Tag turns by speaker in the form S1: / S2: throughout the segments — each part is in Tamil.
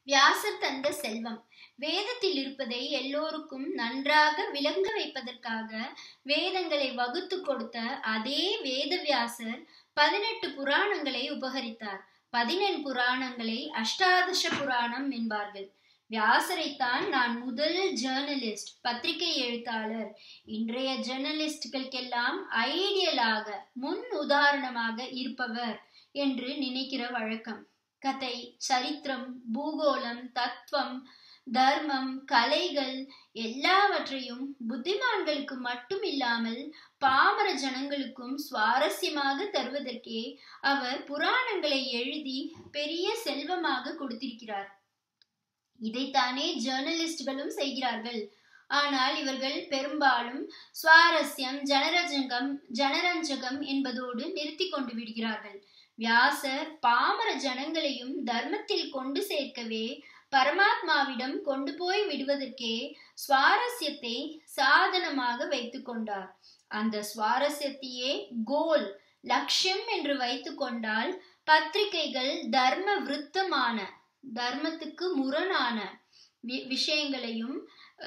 S1: வியாசர் தந்த செல்வம் வேதத்தில் இருப்பதை எல்லோருக்கும் நன்றாக விளங்க வைப்பதற்காக வேதங்களை வகுத்து கொடுத்த அதே வேதவியாசர் பதினெட்டு புராணங்களை உபகரித்தார் பதினெண் புராணங்களை அஷ்டாதச புராணம் என்பார்கள் வியாசரைத்தான் நான் முதல் ஜேர்னலிஸ்ட் பத்திரிகை எழுத்தாளர் இன்றைய ஜேர்னலிஸ்டுகளுக்கெல்லாம் ஐடியலாக முன் உதாரணமாக இருப்பவர் என்று நினைக்கிற வழக்கம் கதை சரித்திரம் பூகோளம் தத்துவம் தர்மம் கலைகள் எல்லாவற்றையும் புத்திமான்களுக்கு மட்டும் இல்லாமல் பாமர ஜனங்களுக்கும் சுவாரஸ்யமாக தருவதற்கே அவர் புராணங்களை எழுதி பெரிய செல்வமாக கொடுத்திருக்கிறார் இதைத்தானே ஜேர்னலிஸ்டுகளும் செய்கிறார்கள் ஆனால் இவர்கள் பெரும்பாலும் சுவாரஸ்யம் ஜனரஜங்கம் ஜனரஞ்சகம் என்பதோடு நிறுத்தி கொண்டு விடுகிறார்கள் வியாசர் பாமர ஜனங்களையும் தர்மத்தில் கொண்டு சேர்க்கவே பரமாத்மாவிடம் கொண்டு போய் விடுவதற்கே சுவாரஸ்யத்தை சாதனமாக வைத்து கொண்டார் அந்த சுவாரஸ்யத்தையே கோல் லட்சியம் என்று வைத்து கொண்டால் பத்திரிகைகள் தர்ம விருத்தமான தர்மத்துக்கு முரணான விஷயங்களையும்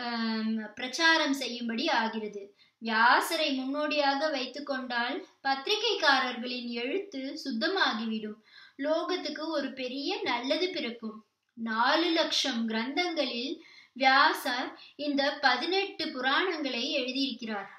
S1: பிரச்சாரம் செய்யும்படி ஆகிறது வியாசரை முன்னோடியாக வைத்து கொண்டால் பத்திரிகைக்காரர்களின் எழுத்து சுத்தமாகிவிடும் லோகத்துக்கு ஒரு பெரிய நல்லது பிறக்கும் நாலு லட்சம் கிரந்தங்களில் வியாசர் இந்த பதினெட்டு புராணங்களை எழுதியிருக்கிறார்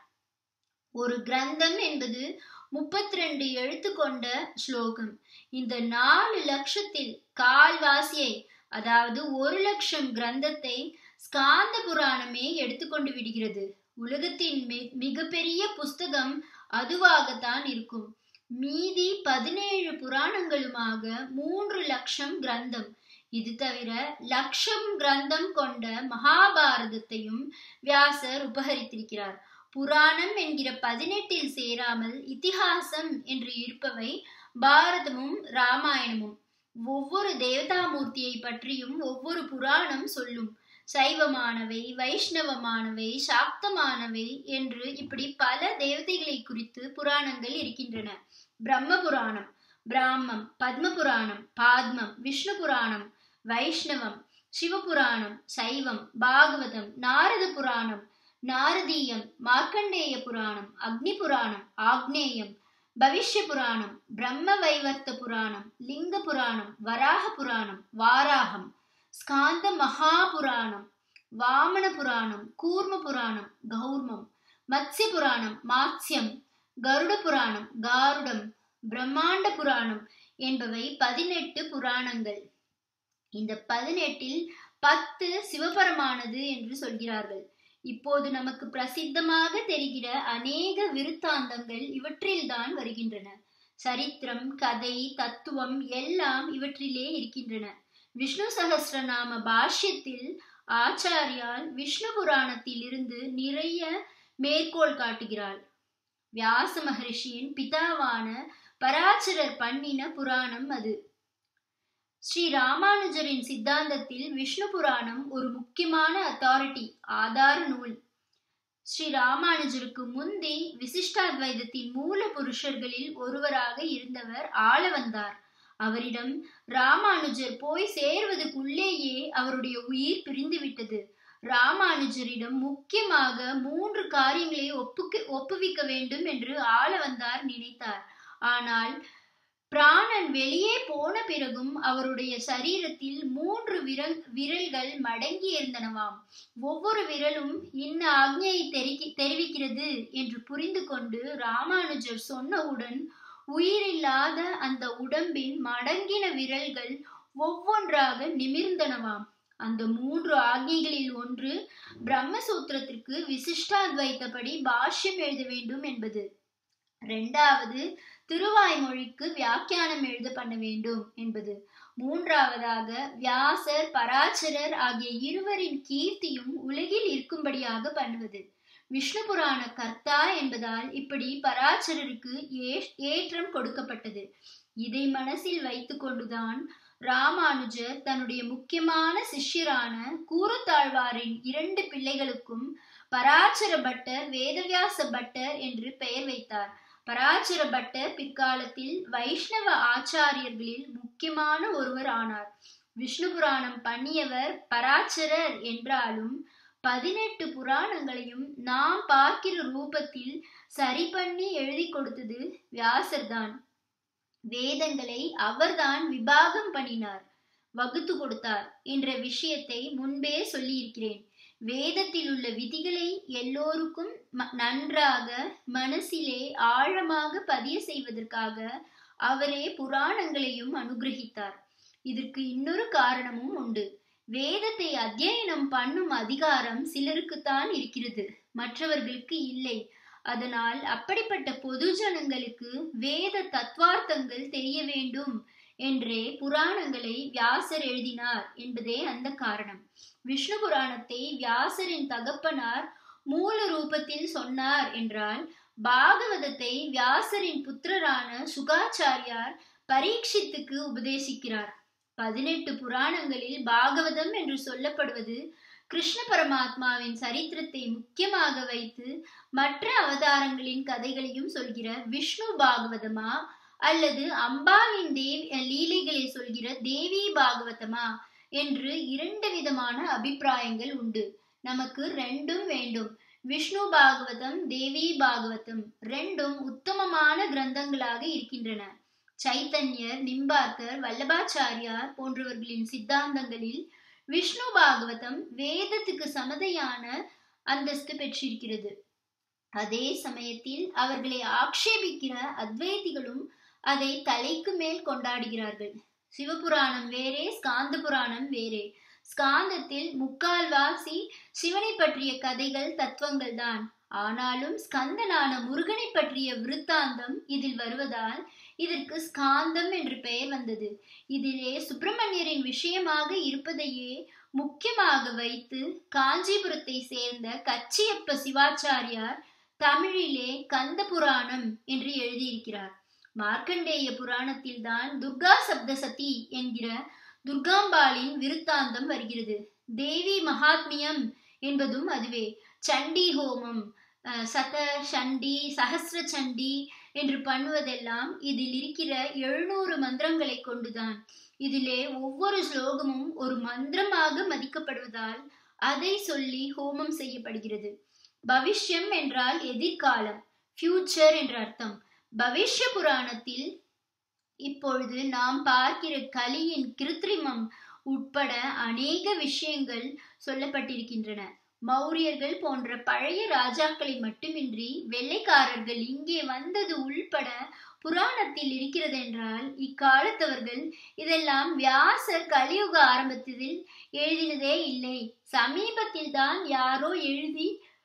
S1: ஒரு கிரந்தம் என்பது முப்பத்தி ரெண்டு எழுத்து கொண்ட ஸ்லோகம் இந்த நாலு லட்சத்தில் கால்வாசியை அதாவது ஒரு லட்சம் கிரந்தத்தை ஸ்காந்த புராணமே எடுத்துக்கொண்டு விடுகிறது உலகத்தின் மிகப்பெரிய புஸ்தகம் அதுவாகத்தான் இருக்கும் மீதி பதினேழு புராணங்களுமாக மூன்று லட்சம் கிரந்தம் இது தவிர லட்சம் கிரந்தம் கொண்ட மகாபாரதத்தையும் வியாசர் உபகரித்திருக்கிறார் புராணம் என்கிற பதினெட்டில் சேராமல் இத்திஹாசம் என்று இருப்பவை பாரதமும் ராமாயணமும் ஒவ்வொரு தேவதாமூர்த்தியை பற்றியும் ஒவ்வொரு புராணம் சொல்லும் சைவமானவை வைஷ்ணவமானவை சாக்தமானவை என்று இப்படி பல தேவதைகளை குறித்து புராணங்கள் இருக்கின்றன பிரம்ம புராணம் பிராமம் பத்ம புராணம் பாத்மம் விஷ்ணு புராணம் வைஷ்ணவம் சிவபுராணம் சைவம் பாகவதம் நாரத புராணம் நாரதீயம் மார்க்கண்டேய புராணம் அக்னி புராணம் ஆக்னேயம் பவிஷ்ய புராணம் பிரம்ம வைவர்த்த புராணம் லிங்க புராணம் வராக புராணம் வாராகம் ஸ்காந்த மகாபுராணம் வாமன புராணம் கூர்ம புராணம் கௌர்மம் மத்ஸ்ய புராணம் மாத்ஸ்யம் கருட புராணம் காருடம் பிரம்மாண்ட புராணம் என்பவை பதினெட்டு புராணங்கள் இந்த பதினெட்டில் பத்து சிவபரமானது என்று சொல்கிறார்கள் இப்போது நமக்கு பிரசித்தமாக தெரிகிற அநேக விருத்தாந்தங்கள் இவற்றில்தான் வருகின்றன சரித்திரம் கதை தத்துவம் எல்லாம் இவற்றிலே இருக்கின்றன விஷ்ணு சகசிரநாம பாஷ்யத்தில் ஆச்சாரியால் விஷ்ணு புராணத்தில் இருந்து நிறைய மேற்கோள் காட்டுகிறாள் வியாச மகரிஷியின் பிதாவான பராச்சரர் பண்ணின புராணம் அது ஸ்ரீ ராமானுஜரின் சித்தாந்தத்தில் விஷ்ணு புராணம் ஒரு முக்கியமான அத்தாரிட்டி ஆதார நூல் ஸ்ரீ ராமானுஜருக்கு முந்தி விசிஷ்டாத்வைதத்தின் மூல புருஷர்களில் ஒருவராக இருந்தவர் ஆள வந்தார் அவரிடம் ராமானுஜர் போய் சேர்வதற்குள்ளேயே அவருடைய உயிர் பிரிந்துவிட்டது ராமானுஜரிடம் முக்கியமாக மூன்று காரியங்களை ஒப்புக்க ஒப்புவிக்க வேண்டும் என்று ஆள வந்தார் நினைத்தார் ஆனால் பிராணன் வெளியே போன பிறகும் அவருடைய சரீரத்தில் மூன்று விரல் விரல்கள் மடங்கி இருந்தனவாம் ஒவ்வொரு விரலும் இன்ன ஆக்ஞையை தெரிவிக்கிறது என்று புரிந்து கொண்டு ராமானுஜர் சொன்னவுடன் உயிரில்லாத அந்த உடம்பின் மடங்கின விரல்கள் ஒவ்வொன்றாக நிமிர்ந்தனவாம் அந்த மூன்று ஆக்ஞைகளில் ஒன்று பிரம்மசூத்திரத்திற்கு விசிஷ்டாத்வைத்தபடி பாஷ்யம் எழுத வேண்டும் என்பது இரண்டாவது திருவாய்மொழிக்கு வியாக்கியானம் எழுத பண்ண வேண்டும் என்பது மூன்றாவதாக வியாசர் பராச்சரர் ஆகிய இருவரின் கீர்த்தியும் உலகில் இருக்கும்படியாக பண்ணுவது விஷ்ணு புராண கர்த்தா என்பதால் இப்படி பராச்சரருக்கு ஏற்றம் கொடுக்கப்பட்டது இதை மனசில் வைத்து கொண்டுதான் ராமானுஜர் தன்னுடைய முக்கியமான சிஷ்யரான கூரத்தாழ்வாரின் இரண்டு பிள்ளைகளுக்கும் பராச்சர பட்டர் வேதவியாச பட்டர் என்று பெயர் வைத்தார் பராச்சர பட்டர் பிற்காலத்தில் வைஷ்ணவ ஆச்சாரியர்களில் முக்கியமான ஒருவர் ஆனார் விஷ்ணு புராணம் பண்ணியவர் பராச்சரர் என்றாலும் பதினெட்டு புராணங்களையும் நாம் பார்க்கிற ரூபத்தில் சரி பண்ணி எழுதி கொடுத்தது வியாசர்தான் வேதங்களை அவர்தான் விபாகம் பண்ணினார் வகுத்து கொடுத்தார் என்ற விஷயத்தை முன்பே சொல்லியிருக்கிறேன் வேதத்தில் உள்ள விதிகளை எல்லோருக்கும் நன்றாக மனசிலே ஆழமாக பதிய செய்வதற்காக அவரே புராணங்களையும் அனுகிரகித்தார் இதற்கு இன்னொரு காரணமும் உண்டு வேதத்தை அத்தியனம் பண்ணும் அதிகாரம் சிலருக்குத்தான் இருக்கிறது மற்றவர்களுக்கு இல்லை அதனால் அப்படிப்பட்ட பொது ஜனங்களுக்கு வேத தத்துவார்த்தங்கள் தெரிய வேண்டும் என்றே புராணங்களை வியாசர் எழுதினார் என்பதே அந்த காரணம் விஷ்ணு புராணத்தை வியாசரின் தகப்பனார் மூல ரூபத்தில் சொன்னார் என்றால் பாகவதத்தை வியாசரின் புத்திரரான சுகாச்சாரியார் பரீட்சித்துக்கு உபதேசிக்கிறார் பதினெட்டு புராணங்களில் பாகவதம் என்று சொல்லப்படுவது கிருஷ்ண பரமாத்மாவின் சரித்திரத்தை முக்கியமாக வைத்து மற்ற அவதாரங்களின் கதைகளையும் சொல்கிற விஷ்ணு பாகவதமா அல்லது அம்பாவின் தேவி லீலைகளை சொல்கிற தேவி பாகவதமா என்று இரண்டு விதமான அபிப்பிராயங்கள் உண்டு நமக்கு ரெண்டும் வேண்டும் விஷ்ணு பாகவதம் தேவி பாகவதம் ரெண்டும் உத்தமமான கிரந்தங்களாக இருக்கின்றன சைத்தன்யர் நிம்பார்க்கர் வல்லபாச்சாரியார் போன்றவர்களின் சித்தாந்தங்களில் விஷ்ணு பாகவதம் வேதத்துக்கு சமதையான அந்தஸ்து பெற்றிருக்கிறது அதே சமயத்தில் அவர்களை ஆக்ஷேபிக்கிற அத்வைதிகளும் அதை தலைக்கு மேல் கொண்டாடுகிறார்கள் சிவபுராணம் வேறே ஸ்காந்த புராணம் வேறே ஸ்காந்தத்தில் முக்கால்வாசி சிவனை பற்றிய கதைகள் தத்துவங்கள் தான் ஆனாலும் ஸ்கந்தனான முருகனை பற்றிய விருத்தாந்தம் இதில் வருவதால் இதற்கு ஸ்காந்தம் என்று பெயர் வந்தது இதிலே சுப்பிரமணியரின் விஷயமாக இருப்பதையே முக்கியமாக வைத்து காஞ்சிபுரத்தை சேர்ந்த கச்சியப்ப சிவாச்சாரியார் தமிழிலே கந்த புராணம் என்று எழுதியிருக்கிறார் மார்க்கண்டேய புராணத்தில் தான் துர்கா சப்தசதி என்கிற துர்காம்பாளின் விருத்தாந்தம் வருகிறது தேவி மகாத்மியம் என்பதும் அதுவே சண்டி ஹோமம் சத சண்டி சஹசிர சண்டி என்று பண்ணுவதெல்லாம் இதில் இருக்கிற எழுநூறு மந்திரங்களை கொண்டுதான் இதிலே ஒவ்வொரு ஸ்லோகமும் ஒரு மந்திரமாக மதிக்கப்படுவதால் அதை சொல்லி ஹோமம் செய்யப்படுகிறது பவிஷ்யம் என்றால் எதிர்காலம் ஃபியூச்சர் என்ற அர்த்தம் பவிஷ்ய புராணத்தில் இப்பொழுது நாம் பார்க்கிற கலியின் கிருத்ரிமம் உட்பட அநேக விஷயங்கள் சொல்லப்பட்டிருக்கின்றன மௌரியர்கள் போன்ற பழைய ராஜாக்களை மட்டுமின்றி வெள்ளைக்காரர்கள் இங்கே வந்தது உள்பட புராணத்தில் இருக்கிறது என்றால் இக்காலத்தவர்கள் இதெல்லாம் வியாசர் கலியுக ஆரம்பத்தில் எழுதினதே இல்லை சமீபத்தில் தான் யாரோ எழுதி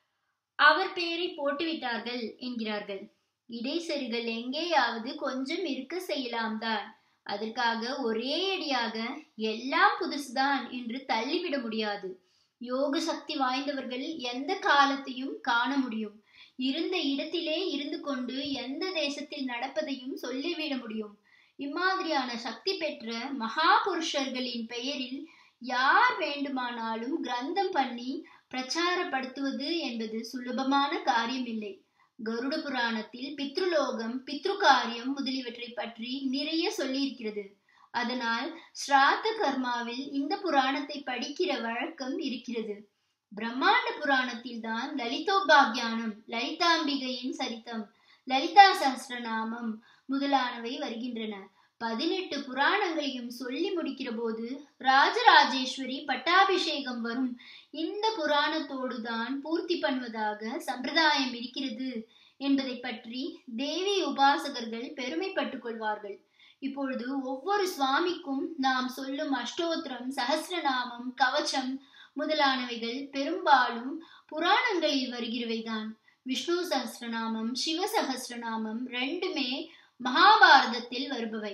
S1: அவர் பெயரை போட்டுவிட்டார்கள் என்கிறார்கள் இடைசெருகள் எங்கேயாவது கொஞ்சம் இருக்க செய்யலாம் தான் அதற்காக ஒரே அடியாக எல்லாம் புதுசுதான் என்று தள்ளிவிட முடியாது யோக சக்தி வாய்ந்தவர்கள் எந்த காலத்தையும் காண முடியும் இருந்த இடத்திலே இருந்து கொண்டு எந்த தேசத்தில் நடப்பதையும் சொல்லிவிட முடியும் இம்மாதிரியான சக்தி பெற்ற மகா புருஷர்களின் பெயரில் யார் வேண்டுமானாலும் கிரந்தம் பண்ணி பிரச்சாரப்படுத்துவது என்பது சுலபமான காரியம் இல்லை கருட புராணத்தில் பித்ருலோகம் பித்ருகாரியம் முதலியவற்றை பற்றி நிறைய சொல்லியிருக்கிறது அதனால் ஸ்ராத்த கர்மாவில் இந்த புராணத்தை படிக்கிற வழக்கம் இருக்கிறது பிரம்மாண்ட புராணத்தில் தான் லலிதோபாகியானம் லலிதாம்பிகையின் சரித்தம் லலிதா சஹஸ்ரநாமம் முதலானவை வருகின்றன பதினெட்டு புராணங்களையும் சொல்லி முடிக்கிற போது ராஜராஜேஸ்வரி பட்டாபிஷேகம் வரும் இந்த புராணத்தோடு தான் பூர்த்தி பண்ணுவதாக சம்பிரதாயம் இருக்கிறது என்பதை பற்றி தேவி உபாசகர்கள் பெருமைப்பட்டுக் கொள்வார்கள் இப்பொழுது ஒவ்வொரு சுவாமிக்கும் நாம் சொல்லும் அஷ்டோத்திரம் சஹசிரநாமம் கவச்சம் முதலானவைகள் பெரும்பாலும் புராணங்களில் வருகிறவைதான் விஷ்ணு சஹசிரநாமம் சிவ சஹசிரநாமம் ரெண்டுமே மகாபாரதத்தில் வருபவை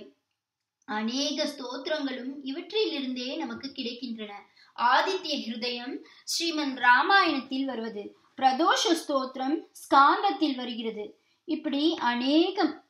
S1: அநேக ஸ்தோத்திரங்களும் இவற்றிலிருந்தே நமக்கு கிடைக்கின்றன ஆதித்ய ஹிருதயம் ஸ்ரீமன் ராமாயணத்தில் வருவது பிரதோஷ ஸ்தோத்திரம் ஸ்காந்தத்தில் வருகிறது இப்படி அநேகம்